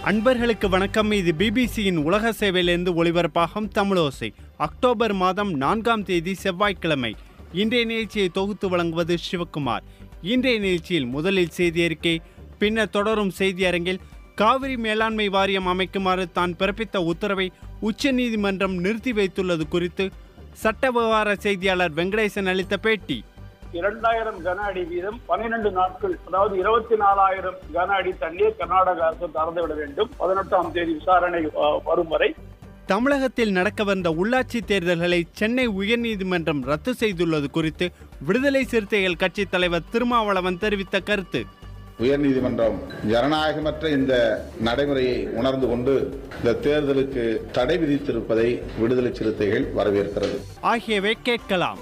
அன்பர்களுக்கு வணக்கம் இது பிபிசியின் உலக சேவையிலிருந்து ஒளிபரப்பாகும் தமிழோசை அக்டோபர் மாதம் நான்காம் தேதி செவ்வாய்க்கிழமை இன்றைய நிகழ்ச்சியை தொகுத்து வழங்குவது சிவக்குமார் இன்றைய நிகழ்ச்சியில் முதலில் செய்தி அறிக்கை பின்னர் தொடரும் செய்தி அரங்கில் காவிரி மேலாண்மை வாரியம் அமைக்குமாறு தான் பிறப்பித்த உத்தரவை உச்சநீதிமன்றம் நிறுத்தி வைத்துள்ளது குறித்து சட்ட விவகார செய்தியாளர் வெங்கடேசன் அளித்த பேட்டி இரண்டாயிரம் கன அடி வீதம் பன்னிரண்டு நாட்கள் அதாவது இருபத்தி நாலாயிரம் கன அடி தண்ணீர் கர்நாடக அரசு திறந்துவிட வேண்டும் பதினெட்டாம் தேதி விசாரணை அஹ், வரும் வரை தமிழகத்தில் நடக்க வந்த உள்ளாட்சி தேர்தல்களை சென்னை உயர்நீதிமன்றம் ரத்து செய்துள்ளது குறித்து விடுதலை சிறுத்தைகள் கட்சி தலைவர் திருமாவளவன் தெரிவித்த கருத்து உயர்நீதிமன்றம் ஜனநாயகமற்ற இந்த நடைமுறையை உணர்ந்து கொண்டு இந்த தேர்தலுக்கு தடை விதித்திருப்பதை விடுதலை சிறுத்தைகள் வரவேற்கிறது ஆகியவை கேட்கலாம்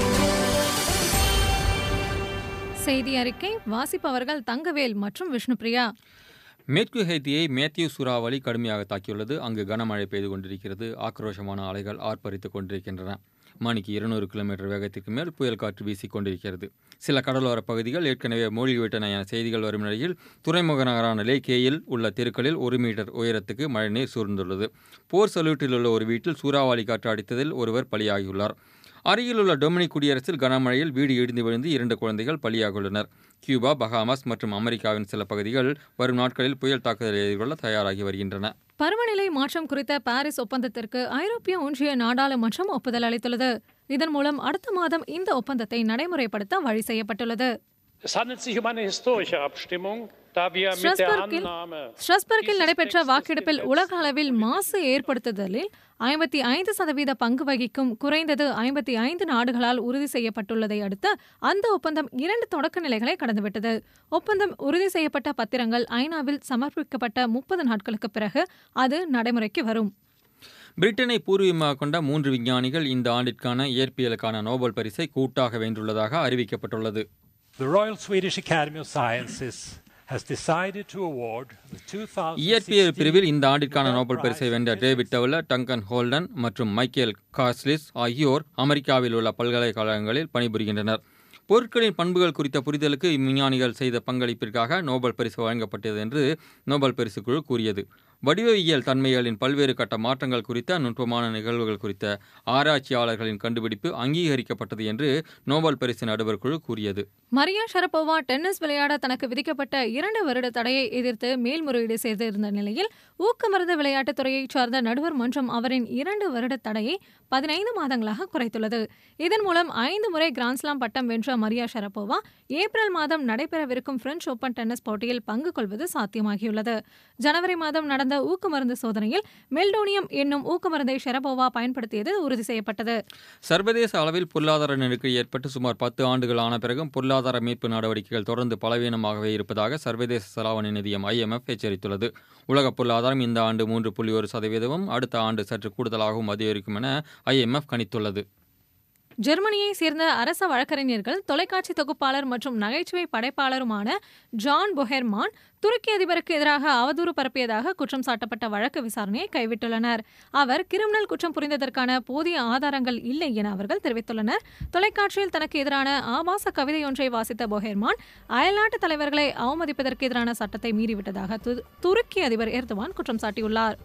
செய்தி அறிக்கை வாசிப்பவர்கள் தங்கவேல் மற்றும் விஷ்ணுபிரியா மேற்கு ஹைத்தியை மேத்யூ சூறாவளி கடுமையாக தாக்கியுள்ளது அங்கு கனமழை பெய்து கொண்டிருக்கிறது ஆக்ரோஷமான அலைகள் ஆர்ப்பரித்துக் கொண்டிருக்கின்றன மணிக்கு இருநூறு கிலோமீட்டர் வேகத்திற்கு மேல் புயல் காற்று வீசிக் கொண்டிருக்கிறது சில கடலோர பகுதிகள் ஏற்கனவே மூழ்கிவிட்டன என செய்திகள் வரும் நிலையில் துறைமுக நகரான லேகேயில் உள்ள தெருக்களில் ஒரு மீட்டர் உயரத்துக்கு மழைநீர் சூழ்ந்துள்ளது போர் சல்யூட்டில் உள்ள ஒரு வீட்டில் சூறாவளி காற்று அடித்ததில் ஒருவர் பலியாகியுள்ளார் அருகிலுள்ள டொமினிக் குடியரசில் கனமழையில் வீடு இடிந்து விழுந்து இரண்டு குழந்தைகள் பலியாகியுள்ளனர் கியூபா பஹாமாஸ் மற்றும் அமெரிக்காவின் சில பகுதிகள் வரும் நாட்களில் புயல் தாக்குதலை எதிர்கொள்ள தயாராகி வருகின்றன பருவநிலை மாற்றம் குறித்த பாரிஸ் ஒப்பந்தத்திற்கு ஐரோப்பிய ஒன்றிய நாடாளுமன்றம் ஒப்புதல் அளித்துள்ளது இதன் மூலம் அடுத்த மாதம் இந்த ஒப்பந்தத்தை நடைமுறைப்படுத்த வழி செய்யப்பட்டுள்ளது Es handelt sich um eine historische Abstimmung, da wir mit der ஸ்ட்ராஸ்பர்கில் Annahme ஸ்ட்ராஸ்பர்கில் dieses நடைபெற்ற Textes வாக்கெடுப்பில் dem உலக அளவில் மாசு ஏற்படுத்துதலில் ஐம்பத்தி ஐந்து சதவீத பங்கு வகிக்கும் குறைந்தது ஐம்பத்தி ஐந்து நாடுகளால் உறுதி செய்யப்பட்டுள்ளதை அடுத்து அந்த ஒப்பந்தம் இரண்டு தொடக்க நிலைகளை கடந்துவிட்டது ஒப்பந்தம் உறுதி செய்யப்பட்ட பத்திரங்கள் ஐநாவில் சமர்ப்பிக்கப்பட்ட முப்பது நாட்களுக்கு பிறகு அது நடைமுறைக்கு வரும் பிரிட்டனை பூர்வீகமாக கொண்ட மூன்று விஞ்ஞானிகள் இந்த ஆண்டிற்கான இயற்பியலுக்கான நோபல் பரிசை கூட்டாக வென்றுள்ளதாக அறிவிக்கப்பட்டுள்ளது The Royal Swedish Academy of Sciences has decided to award the 2016 இயற்பியல் பிரிவில் இந்த ஆண்டிற்கான நோபல் பரிசை வென்ற டேவிட் டவுலர் டங்கன் ஹோல்டன் மற்றும் மைக்கேல் காஸ்லிஸ் ஆகியோர் அமெரிக்காவில் உள்ள பல்கலைக்கழகங்களில் பணிபுரிகின்றனர் பொருட்களின் பண்புகள் குறித்த புரிதலுக்கு இவ்விஞ்ஞானிகள் செய்த பங்களிப்பிற்காக நோபல் பரிசு வழங்கப்பட்டது என்று நோபல் பரிசு குழு கூறியது வடிவவியல் தன்மைகளின் பல்வேறு கட்ட மாற்றங்கள் குறித்த நுட்பமான நிகழ்வுகள் குறித்த ஆராய்ச்சியாளர்களின் கண்டுபிடிப்பு அங்கீகரிக்கப்பட்டது என்று நோபல் பரிசு நடுவர் குழு கூறியது மரியா ஷரபோவா டென்னிஸ் விளையாட தனக்கு விதிக்கப்பட்ட இரண்டு வருட தடையை எதிர்த்து மேல்முறையீடு செய்திருந்த நிலையில் ஊக்கமருந்து விளையாட்டுத் துறையைச் சார்ந்த நடுவர் மன்றம் அவரின் இரண்டு வருட தடையை பதினைந்து மாதங்களாக குறைத்துள்ளது இதன் மூலம் ஐந்து முறை கிராண்ட்ஸ்லாம் பட்டம் வென்ற மரியா ஷரபோவா ஏப்ரல் மாதம் நடைபெறவிருக்கும் பிரெஞ்ச் ஓபன் டென்னிஸ் போட்டியில் பங்கு கொள்வது சாத்தியமாகியுள்ளது ஜனவரி மாதம் நடந்த ஊக்கமருந்து சோதனையில் மெல்டோனியம் என்னும் ஊக்கமருந்தை ஷரபோவா பயன்படுத்தியது உறுதி செய்யப்பட்டது சர்வதேச அளவில் பொருளாதார நெருக்கடி ஏற்பட்டு சுமார் பத்து ஆண்டுகள் ஆன பிறகும் பொருளாதார மீட்பு நடவடிக்கைகள் தொடர்ந்து பலவீனமாகவே இருப்பதாக சர்வதேச செலாவணி நிதியம் ஐஎம்எஃப் எச்சரித்துள்ளது உலக பொருளாதாரம் இந்த ஆண்டு மூன்று புள்ளி ஒரு சதவீதமும் அடுத்த ஆண்டு சற்று கூடுதலாகவும் அதிகரிக்கும் என ஐஎம்எஃப் கணித்துள்ளது ஜெர்மனியை சேர்ந்த அரச வழக்கறிஞர்கள் தொலைக்காட்சி தொகுப்பாளர் மற்றும் நகைச்சுவை படைப்பாளருமான ஜான் பொஹெர்மான் துருக்கி அதிபருக்கு எதிராக அவதூறு பரப்பியதாக குற்றம் சாட்டப்பட்ட வழக்கு விசாரணையை கைவிட்டுள்ளனர் அவர் கிரிமினல் குற்றம் புரிந்ததற்கான போதிய ஆதாரங்கள் இல்லை என அவர்கள் தெரிவித்துள்ளனர் தொலைக்காட்சியில் தனக்கு எதிரான ஆபாச கவிதை ஒன்றை வாசித்த பொஹெர்மான் அயல்நாட்டு தலைவர்களை அவமதிப்பதற்கு எதிரான சட்டத்தை மீறிவிட்டதாக து- துருக்கி அதிபர் எர்துவான் குற்றம் சாட்டியுள்ளார்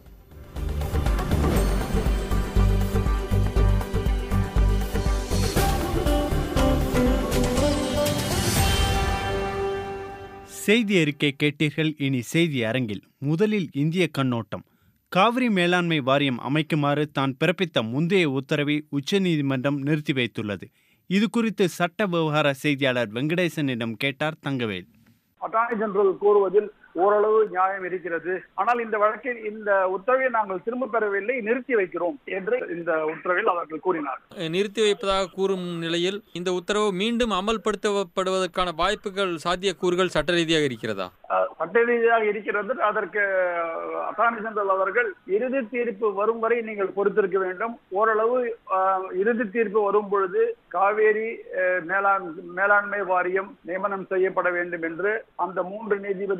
செய்தி அறிக்கை கேட்டீர்கள் இனி செய்தி அரங்கில் முதலில் இந்திய கண்ணோட்டம் காவிரி மேலாண்மை வாரியம் அமைக்குமாறு தான் பிறப்பித்த முந்தைய உத்தரவை உச்சநீதிமன்றம் நிறுத்தி வைத்துள்ளது இது குறித்து சட்ட விவகார செய்தியாளர் வெங்கடேசனிடம் கேட்டார் தங்கவேல் அட்டார்னி ஜெனரல் கூறுவதில் ஓரளவு நியாயம் இருக்கிறது ஆனால் இந்த வழக்கில் இந்த உத்தரவை நாங்கள் திரும்ப பெறவில்லை நிறுத்தி வைக்கிறோம் என்று இந்த உத்தரவில் அவர்கள் கூறினார் நிறுத்தி வைப்பதாக கூறும் நிலையில் இந்த உத்தரவு மீண்டும் அமல்படுத்தப்படுவதற்கான வாய்ப்புகள் சாத்தியக்கூறுகள் சட்ட ரீதியாக இருக்கிறதா அஹ், சட்ட ரீதியாக இருக்கிறது அதற்கு அட்டார்னி ஜெனரல் அவர்கள் இறுதி தீர்ப்பு வரும் வரை நீங்கள் பொறுத்திருக்க வேண்டும் ஓரளவு அஹ், இறுதி தீர்ப்பு வரும் பொழுது காவேரி அஹ், மேலாண் மேலாண்மை வாரியம் நியமனம் செய்யப்பட வேண்டும் என்று அந்த மூன்று நீதிபதிகள் கருத்து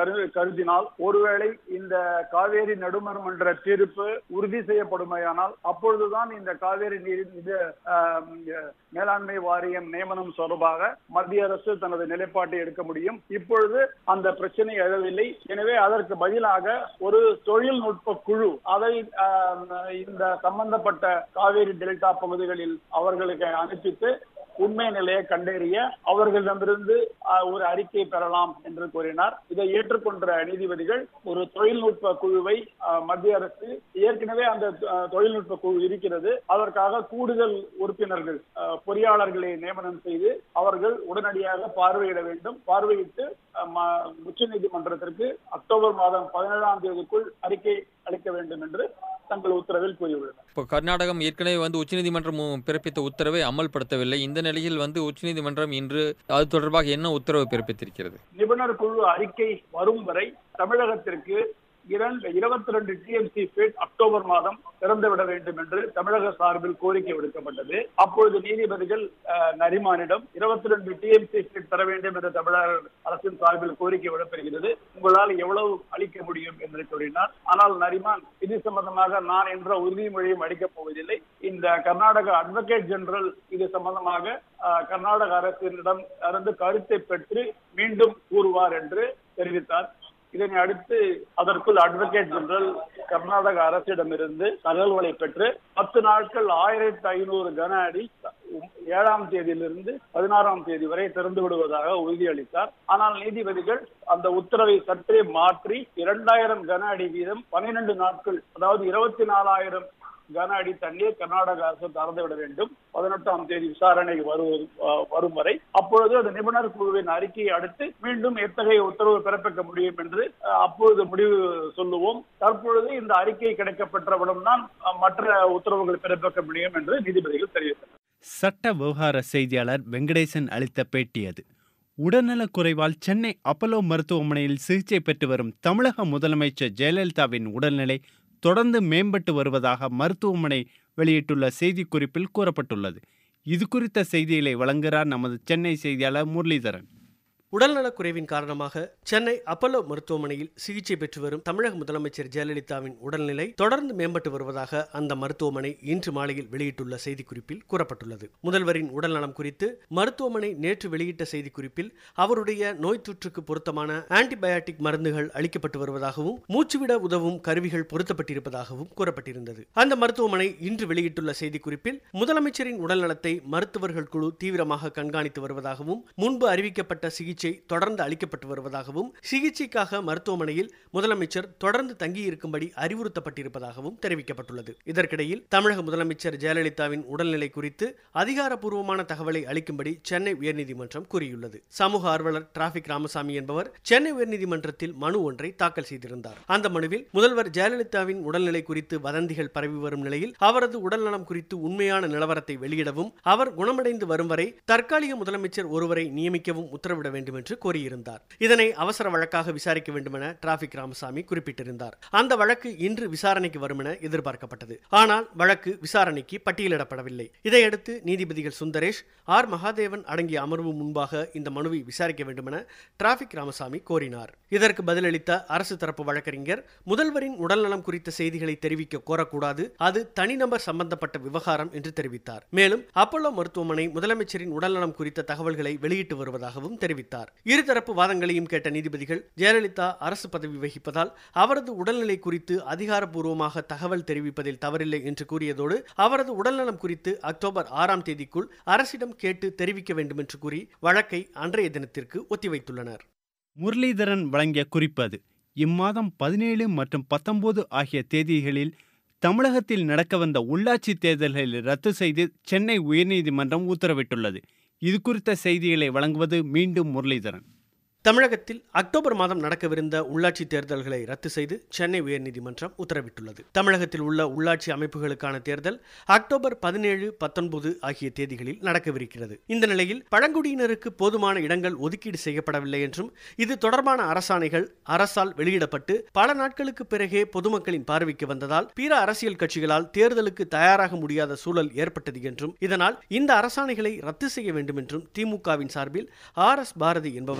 கரு கருதினால் ஒருவேளை இந்த காவேரி நடுமன்ற தீர்ப்பு உறுதி செய்யப்படுமையானால் அப்பொழுதுதான் இந்த காவேரி நீர் இது ஆம், மேலாண்மை வாரியம் நியமனம் தொடர்பாக மத்திய அரசு தனது நிலைப்பாட்டை எடுக்க முடியும் இப்பொழுது அந்த பிரச்சனை எழவில்லை எனவே அதற்கு பதிலாக ஒரு தொழில்நுட்ப குழு அதை ஆம், இந்த சம்பந்தப்பட்ட காவேரி டெல்டா பகுதிகளில் அவர்களுக்கு அனுப்பித்து உண்மை நிலையை கண்டறிய அவர்களிடமிருந்து ஆஹ், ஒரு அறிக்கை பெறலாம் என்று கூறினார் இதை ஏற்றுக்கொண்ட நீதிபதிகள் ஒரு தொழில்நுட்ப குழுவை ஆஹ், மத்திய அரசு ஏற்கனவே அந்த ஆஹ், தொழில்நுட்ப குழு இருக்கிறது அதற்காக கூடுதல் உறுப்பினர்கள் ஆஹ், பொறியாளர்களை நியமனம் செய்து அவர்கள் உடனடியாக பார்வையிட வேண்டும் பார்வையிட்டு உச்ச நீதிமன்றத்திற்கு அக்டோபர் மாதம் பதினேழாம் தேதிக்குள் அறிக்கை அளிக்க வேண்டும் என்று தங்கள் உத்தரவில் கூறியுள்ளனர் இப்போ கர்நாடகம் ஏற்கனவே வந்து உச்சநீதிமன்றம் மு- பிறப்பித்த உத்தரவை அமல்படுத்தவில்லை இந்த நிலையில் வந்து உச்சநீதிமன்றம் இன்று அது தொடர்பாக என்ன உத்தரவு பிறப்பித்திருக்கிறது நிபுணர் குழு அறிக்கை வரும் வரை தமிழகத்திற்கு இரண்டு இருபத்தி ரெண்டு டிஎம்சி ஃபீட் அக்டோபர் மாதம் திறந்துவிட வேண்டும் என்று தமிழக சார்பில் கோரிக்கை விடுக்கப்பட்டது அப்பொழுது நீதிபதிகள் அஹ், நரிமானிடம் இருபத்தி ரெண்டு டிஎம்சி ஃபீட் தர வேண்டும் என்று தமிழக அரசின் சார்பில் கோரிக்கை விடப்படுகிறது உங்களால் எவ்வளவு அளிக்க முடியும் என்று கூறினார் ஆனால் நரிமான் இது சம்பந்தமாக நான் என்ற உறுதிமொழியும் அளிக்கப் போவதில்லை இந்த கர்நாடக அட்வொகேட் ஜெனரல் இது சம்பந்தமாக அஹ், கர்நாடக அரசினிடம் இருந்து கருத்தை பெற்று மீண்டும் கூறுவார் என்று தெரிவித்தார் இதனை அடுத்து அதற்குள் அட்வொகேட் ஜெனரல் கர்நாடக அரசிடமிருந்து தகவல்களை பெற்று பத்து நாட்கள் ஆயிரத்தி ஐநூறு கன அடி ஏழாம் தேதியிலிருந்து பதினாறாம் தேதி வரை திறந்து விடுவதாக உறுதியளித்தார் ஆனால் நீதிபதிகள் அந்த உத்தரவை சற்றே மாற்றி இரண்டாயிரம் கன அடி வீதம் பன்னிரண்டு நாட்கள் அதாவது இருபத்தி நாலாயிரம் கன அடி தண்ணீர் கர்நாடக அரசு திறந்து விட வேண்டும் பதினெட்டாம் தேதி விசாரணை வருவது அஹ், வரும் வரை அப்பொழுது அந்த நிபுணர் குழுவின் அறிக்கையை அடுத்து மீண்டும் எத்தகைய உத்தரவு பிறப்பிக்க முடியும் என்று அஹ், அப்பொழுது முடிவு சொல்லுவோம் தற்பொழுது இந்த அறிக்கை கிடைக்கப்பெற்றவுடன் தான் அஹ், மற்ற உத்தரவுகள் பிறப்பிக்க முடியும் என்று நீதிபதிகள் தெரிவித்தனர் சட்ட விவகார செய்தியாளர் வெங்கடேசன் அளித்த பேட்டி அது உடல்நலக் குறைவால் சென்னை அப்பலோ மருத்துவமனையில் சிகிச்சை பெற்று வரும் தமிழக முதலமைச்சர் ஜெயலலிதாவின் உடல்நிலை தொடர்ந்து மேம்பட்டு வருவதாக மருத்துவமனை வெளியிட்டுள்ள செய்திக்குறிப்பில் கூறப்பட்டுள்ளது இது குறித்த செய்திகளை வழங்குகிறார் நமது சென்னை செய்தியாளர் முரளிதரன் உடல்நலக் குறைவின் காரணமாக சென்னை அப்பல்லோ மருத்துவமனையில் சிகிச்சை பெற்று வரும் தமிழக முதலமைச்சர் ஜெயலலிதாவின் உடல்நிலை தொடர்ந்து மேம்பட்டு வருவதாக அந்த மருத்துவமனை இன்று மாலையில் வெளியிட்டுள்ள செய்திக்குறிப்பில் கூறப்பட்டுள்ளது முதல்வரின் உடல்நலம் குறித்து மருத்துவமனை நேற்று வெளியிட்ட செய்திக்குறிப்பில் அவருடைய நோய் தொற்றுக்கு பொருத்தமான ஆன்டிபயாட்டிக் மருந்துகள் அளிக்கப்பட்டு வருவதாகவும் மூச்சுவிட உதவும் கருவிகள் பொருத்தப்பட்டிருப்பதாகவும் கூறப்பட்டிருந்தது அந்த மருத்துவமனை இன்று வெளியிட்டுள்ள செய்திக்குறிப்பில் முதலமைச்சரின் உடல்நலத்தை மருத்துவர்கள் குழு தீவிரமாக கண்காணித்து வருவதாகவும் முன்பு அறிவிக்கப்பட்ட சிகிச்சை தொடர்ந்து அளிக்கப்பட்டு வருவதாகவும் சிகிச்சைக்காக மருத்துவமனையில் முதலமைச்சர் தொடர்ந்து தங்கியிருக்கும்படி அறிவுறுத்தப்பட்டிருப்பதாகவும் தெரிவிக்கப்பட்டுள்ளது இதற்கிடையில் தமிழக முதலமைச்சர் ஜெயலலிதாவின் உடல்நிலை குறித்து அதிகாரப்பூர்வமான தகவலை அளிக்கும்படி சென்னை உயர்நீதிமன்றம் கூறியுள்ளது சமூக ஆர்வலர் டிராபிக் ராமசாமி என்பவர் சென்னை உயர்நீதிமன்றத்தில் மனு ஒன்றை தாக்கல் செய்திருந்தார் அந்த மனுவில் முதல்வர் ஜெயலலிதாவின் உடல்நிலை குறித்து வதந்திகள் பரவி வரும் நிலையில் அவரது உடல்நலம் குறித்து உண்மையான நிலவரத்தை வெளியிடவும் அவர் குணமடைந்து வரும் வரை தற்காலிக முதலமைச்சர் ஒருவரை நியமிக்கவும் உத்தரவிட வேண்டும் என்று கோரியிருந்தார் இதனை அவசர வழக்காக விசாரிக்க வேண்டும் என டிராபிக் ராமசாமி குறிப்பிட்டிருந்தார் அந்த வழக்கு இன்று விசாரணைக்கு வரும் என எதிர்பார்க்கப்பட்டது ஆனால் வழக்கு விசாரணைக்கு பட்டியலிடப்படவில்லை இதையடுத்து நீதிபதிகள் சுந்தரேஷ் ஆர் மகாதேவன் அடங்கிய அமர்வு முன்பாக இந்த மனுவை விசாரிக்க வேண்டும் என டிராபிக் ராமசாமி கோரினார் இதற்கு பதிலளித்த அரசு தரப்பு வழக்கறிஞர் முதல்வரின் உடல்நலம் குறித்த செய்திகளை தெரிவிக்க கோரக்கூடாது அது தனிநபர் சம்பந்தப்பட்ட விவகாரம் என்று தெரிவித்தார் மேலும் அப்பல்லோ மருத்துவமனை முதலமைச்சரின் உடல்நலம் குறித்த தகவல்களை வெளியிட்டு வருவதாகவும் தெரிவித்தார் இருதரப்பு வாதங்களையும் கேட்ட நீதிபதிகள் ஜெயலலிதா அரசு பதவி வகிப்பதால் அவரது உடல்நிலை குறித்து அதிகாரப்பூர்வமாக தகவல் தெரிவிப்பதில் தவறில்லை என்று கூறியதோடு அவரது உடல்நலம் குறித்து அக்டோபர் ஆறாம் தேதிக்குள் அரசிடம் கேட்டு தெரிவிக்க வேண்டும் என்று கூறி வழக்கை அன்றைய தினத்திற்கு ஒத்திவைத்துள்ளனர் முரளிதரன் வழங்கிய குறிப்பு அது இம்மாதம் பதினேழு மற்றும் பத்தொன்பது ஆகிய தேதிகளில் தமிழகத்தில் நடக்க வந்த உள்ளாட்சி தேர்தல்களை ரத்து செய்து சென்னை உயர்நீதிமன்றம் உத்தரவிட்டுள்ளது இது குறித்த செய்திகளை வழங்குவது மீண்டும் முரளிதரன் தமிழகத்தில் அக்டோபர் மாதம் நடக்கவிருந்த உள்ளாட்சி தேர்தல்களை ரத்து செய்து சென்னை உயர்நீதிமன்றம் உத்தரவிட்டுள்ளது தமிழகத்தில் உள்ள உள்ளாட்சி அமைப்புகளுக்கான தேர்தல் அக்டோபர் பதினேழு பத்தொன்பது ஆகிய தேதிகளில் நடக்கவிருக்கிறது இந்த நிலையில் பழங்குடியினருக்கு போதுமான இடங்கள் ஒதுக்கீடு செய்யப்படவில்லை என்றும் இது தொடர்பான அரசாணைகள் அரசால் வெளியிடப்பட்டு பல நாட்களுக்கு பிறகே பொதுமக்களின் பார்வைக்கு வந்ததால் பிற அரசியல் கட்சிகளால் தேர்தலுக்கு தயாராக முடியாத சூழல் ஏற்பட்டது என்றும் இதனால் இந்த அரசாணைகளை ரத்து செய்ய வேண்டும் என்றும் திமுகவின் சார்பில் ஆர் எஸ் பாரதி என்பவர் சென்னை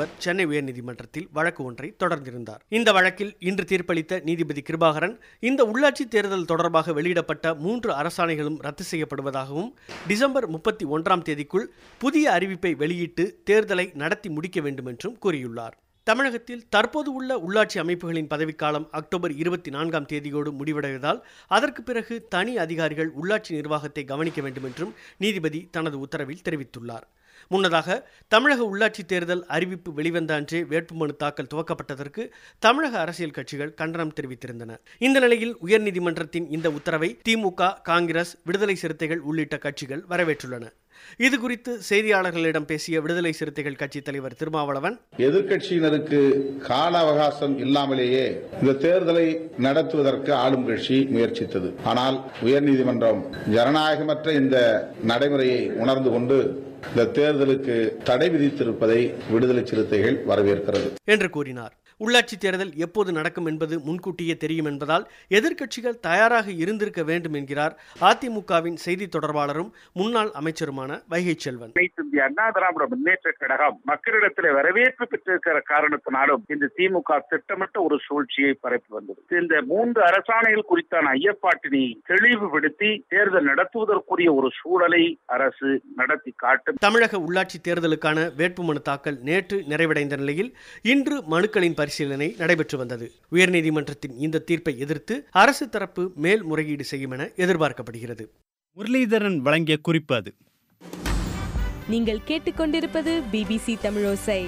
உயர்நீதிமன்றத்தில் வழக்கு ஒன்றை தொடர்ந்திருந்தார் இந்த வழக்கில் இன்று தீர்ப்பளித்த நீதிபதி கிருபாகரன் இந்த உள்ளாட்சி தேர்தல் தொடர்பாக வெளியிடப்பட்ட மூன்று அரசாணைகளும் ரத்து செய்யப்படுவதாகவும் டிசம்பர் முப்பத்தி ஒன்றாம் தேதிக்குள் புதிய அறிவிப்பை வெளியிட்டு தேர்தலை நடத்தி முடிக்க வேண்டும் என்றும் கூறியுள்ளார் தமிழகத்தில் தற்போது உள்ள உள்ளாட்சி அமைப்புகளின் பதவிக்காலம் அக்டோபர் இருபத்தி நான்காம் தேதியோடு முடிவடைவதால் அதற்கு பிறகு தனி அதிகாரிகள் உள்ளாட்சி நிர்வாகத்தை கவனிக்க வேண்டும் என்றும் நீதிபதி தனது உத்தரவில் தெரிவித்துள்ளார் முன்னதாக தமிழக உள்ளாட்சி தேர்தல் அறிவிப்பு வெளிவந்த அன்றே வேட்புமனு தாக்கல் துவக்கப்பட்டதற்கு தமிழக அரசியல் கட்சிகள் கண்டனம் தெரிவித்திருந்தன இந்த நிலையில் உயர்நீதிமன்றத்தின் இந்த உத்தரவை திமுக காங்கிரஸ் விடுதலை சிறுத்தைகள் உள்ளிட்ட கட்சிகள் வரவேற்றுள்ளன இது குறித்து செய்தியாளர்களிடம் பேசிய விடுதலை சிறுத்தைகள் கட்சி தலைவர் திருமாவளவன் எதிர்க்கட்சியினருக்கு கால அவகாசம் இல்லாமலேயே இந்த தேர்தலை நடத்துவதற்கு ஆளும் கட்சி முயற்சித்தது ஆனால் உயர்நீதிமன்றம் ஜனநாயகமற்ற இந்த நடைமுறையை உணர்ந்து கொண்டு இந்த தேர்தலுக்கு தடை விதித்திருப்பதை விடுதலை சிறுத்தைகள் வரவேற்கிறது என்று கூறினார் உள்ளாட்சி தேர்தல் எப்போது நடக்கும் என்பது முன்கூட்டியே தெரியும் என்பதால் எதிர்க்கட்சிகள் தயாராக இருந்திருக்க வேண்டும் என்கிறார் அதிமுகவின் செய்தி தொடர்பாளரும் முன்னாள் அமைச்சருமான வைகை செல்வன் அனைத்து இந்திய அண்ணா திராவிட முன்னேற்ற கழகம் மக்களிடத்தில் வரவேற்பு பெற்றிருக்கிற காரணத்தினாலும் இந்த திமுக திட்டமிட்ட ஒரு சூழ்ச்சியை பரப்பி வந்தது இந்த மூன்று அரசாணைகள் குறித்தான ஐயப்பாட்டினை தெளிவுபடுத்தி தேர்தல் நடத்துவதற்குரிய ஒரு சூழலை அரசு நடத்தி காட்டும் தமிழக உள்ளாட்சி தேர்தலுக்கான வேட்புமனு தாக்கல் நேற்று நிறைவடைந்த நிலையில் இன்று மனுக்களின் பரிசீலனை நடைபெற்று வந்தது உயர்நீதிமன்றத்தின் இந்த தீர்ப்பை எதிர்த்து அரசு தரப்பு மேல்முறையீடு செய்யும் என எதிர்பார்க்கப்படுகிறது முரளிதரன் வழங்கிய குறிப்பு அது நீங்கள் கேட்டுக்கொண்டிருப்பது பிபிசி தமிழோசை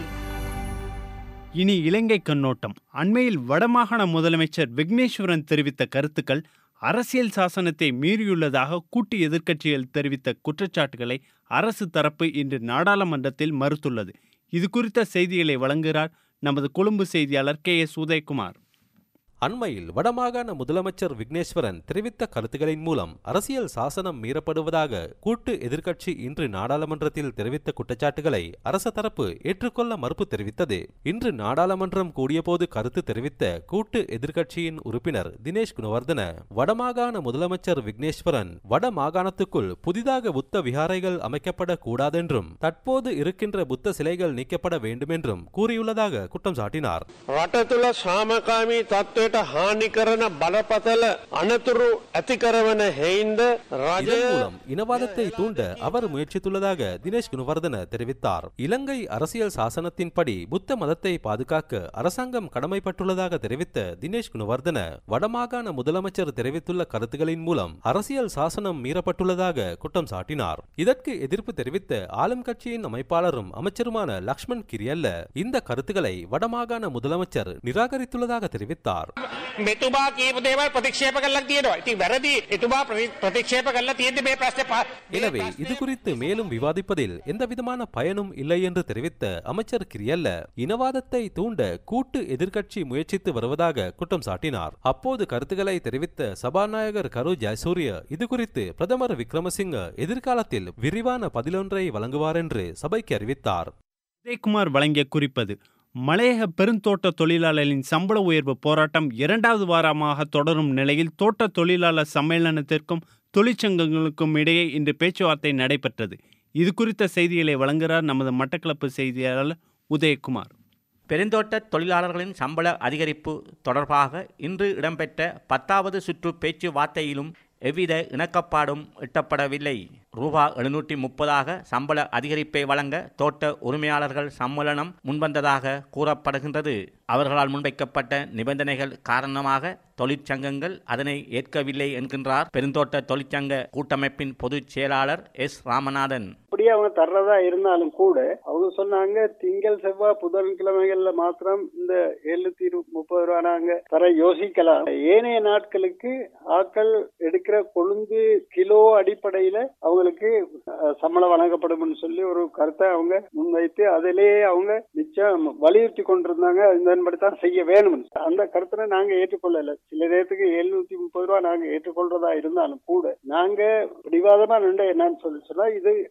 இனி இலங்கை கண்ணோட்டம் அண்மையில் வடமாகாண முதலமைச்சர் விக்னேஸ்வரன் தெரிவித்த கருத்துக்கள் அரசியல் சாசனத்தை மீறியுள்ளதாக கூட்டு எதிர்க்கட்சிகள் தெரிவித்த குற்றச்சாட்டுகளை அரசு தரப்பு இன்று நாடாளுமன்றத்தில் மறுத்துள்ளது இது குறித்த செய்திகளை வழங்குகிறார் நமது கொழும்பு செய்தியாளர் கே எஸ் உதயகுமார் அண்மையில் வடமாகாண முதலமைச்சர் விக்னேஸ்வரன் தெரிவித்த கருத்துக்களின் மூலம் அரசியல் சாசனம் மீறப்படுவதாக கூட்டு எதிர்க்கட்சி இன்று நாடாளுமன்றத்தில் தெரிவித்த குற்றச்சாட்டுகளை அரச தரப்பு ஏற்றுக்கொள்ள மறுப்பு தெரிவித்தது இன்று நாடாளுமன்றம் கூடியபோது கருத்து தெரிவித்த கூட்டு எதிர்க்கட்சியின் உறுப்பினர் தினேஷ் குணவர்தன வடமாகாண முதலமைச்சர் விக்னேஸ்வரன் வட மாகாணத்துக்குள் புதிதாக புத்த விகாரைகள் அமைக்கப்பட கூடாதென்றும் தற்போது இருக்கின்ற புத்த சிலைகள் நீக்கப்பட வேண்டுமென்றும் கூறியுள்ளதாக குற்றம் சாட்டினார் රට තුළ සාමකාමී තත්ත්වයට හානි කරන බලපතල අනතුරු ඇති කරවන හෙයින්ද රජය இதன் மூலம் இனவாதத்தை தூண்ட அவர் முயற்சித்துள்ளதாக தினேஷ் குணவர்தன தெரிவித்தார் இலங்கை அரசியல் சாசனத்தின்படி புத்த மதத்தை பாதுகாக்க அரசாங்கம் கடமைப்பட்டுள்ளதாக தெரிவித்த தினேஷ் குணவர்தன வடமாகாண முதலமைச்சர் தெரிவித்துள்ள கருத்துகளின் மூலம் அரசியல் சாசனம் மீறப்பட்டுள்ளதாக குற்றம் சாட்டினார் இதற்கு எதிர்ப்பு தெரிவித்த ஆளும் கட்சியின் அமைப்பாளரும் அமைச்சருமான லக்ஷ்மண் கிரியல்ல இந்த கருத்துக்களை வடமாகாண முதலமைச்சர் நிராகரித்துள்ளதாக தெரிவித்தார் මෙතුමා කියපු දේවල් ප්‍රතික්ෂේප කරලා තියෙනවා. ඉතින් වැරදි එතුමා ප්‍රති- ප්‍රතික්ෂේප කරලා තියෙන්නේ මේ ප්‍රශ්නේ පහ- எனவே இது குறித்து மேலும் விவாதிப்பதில் எந்தவிதமான பயனும் இல்லை என்று தெரிவித்த அமைச்சர் கிரியல்ல இனவாதத்தை தூண்ட கூட்டு எதிர்க்கட்சி முயற்சித்து வருவதாக குற்றம் சாட்டினார் அப்போது கருத்துக்களை தெரிவித்த சபாநாயகர் கரு ஜெயசூரிய இது குறித்து பிரதமர் விக்ரமசிங்க எதிர்காலத்தில் விரிவான பதிலொன்றை வழங்குவார் என்று சபைக்கு அறிவித்தார் உதயகுமார் வழங்கிய குறிப்பது மலையக பெருந்தோட்ட தொழிலாளர்களின் சம்பள உயர்வு போராட்டம் இரண்டாவது வாரமாக தொடரும் நிலையில் தோட்ட தொழிலாளர் சம்மேளனத்திற்கும் தொழிற்சங்கங்களுக்கும் இடையே இன்று பேச்சுவார்த்தை நடைபெற்றது இது குறித்த செய்திகளை வழங்குகிறார் நமது மட்டக்களப்பு செய்தியாளர் உதயகுமார் பெருந்தோட்ட தொழிலாளர்களின் சம்பள அதிகரிப்பு தொடர்பாக இன்று இடம்பெற்ற பத்தாவது சுற்று பேச்சுவார்த்தையிலும் எவ்வித இணக்கப்பாடும் எட்டப்படவில்லை ரூபா எழுநூற்றி முப்பதாக சம்பள அதிகரிப்பை வழங்க தோட்ட உரிமையாளர்கள் சம்மேளனம் முன்வந்ததாக கூறப்படுகின்றது அவர்களால் முன்வைக்கப்பட்ட நிபந்தனைகள் காரணமாக தொழிற்சங்கங்கள் அதனை ஏற்கவில்லை என்கின்றார் பெருந்தோட்ட தொழிற்சங்க கூட்டமைப்பின் பொதுச் செயலாளர் எஸ் ராமநாதன் அப்படியே அவங்க தர்றதா இருந்தாலும் கூட அவங்க சொன்னாங்க திங்கள் செவ்வாய் புதன்கிழமைகள்ல மாத்திரம் இந்த எழுநூத்தி இரு- முப்பது ரூபா நாங்க தர யோசிக்கலாம் ஏனைய நாட்களுக்கு ஆட்கள் எடுக்கிற கொழுந்து கிலோ அடிப்படையில அவங்களுக்கு அஹ், சம்பளம் வழங்கப்படும் சொல்லி ஒரு கருத்தை அவங்க முன்வைத்து அதிலேயே அவங்க மிச்சம் வலியுறுத்தி கொண்டிருந்தாங்க இதன்படித்தான் செய்ய வேணும் அந்த கருத்தை நாங்க ஏற்றுக்கொள்ளல சில நேரத்துக்கு எழுநூத்தி முப்பது ரூபா நாங்க ஏற்றுக்கொள்றதா இருந்தாலும் கூட நாங்க பிடிவாதமா நின்று என்னன்னு சொல்லி சொன்னா இது ஒரு கிளை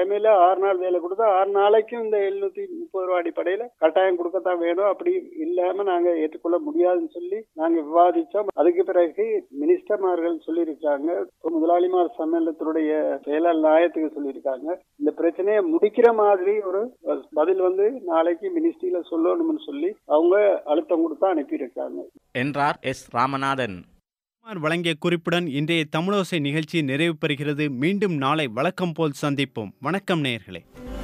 கிழமையில ஆறு நாள் வேலை கொடுத்தா ஆறு நாளைக்கும் இந்த எழுநூத்தி முப்பது ரூபா அடிப்படையில கட்டாயம் கொடுக்கத்தான் வேணும் அப்படி இல்லாம நாங்க ஏற்றுக்கொள்ள முடியாதுன்னு சொல்லி நாங்க விவாதிச்சோம் அதுக்கு பிறகு மினிஸ்டர்மார்கள் சொல்லியிருக்காங்க முதலாளிமார் சம்மேளனத்தினுடைய செயலாளர் நாயத்துக்கு சொல்லியிருக்காங்க இந்த பிரச்சனையை முடிக்கிற மாதிரி ஒரு பதில் வந்து நாளைக்கு மினிஸ்ட்ரியில சொல்லணும்னு சொல்லி அவங்க அழுத்தம் கொடுத்து அனுப்பியிருக்காங்க என்றார் எஸ் ராமநாதன் குமார் வழங்கிய குறிப்புடன் இன்றைய தமிழோசை நிகழ்ச்சி நிறைவு பெறுகிறது மீண்டும் நாளை வழக்கம் போல் சந்திப்போம் வணக்கம் நேயர்களே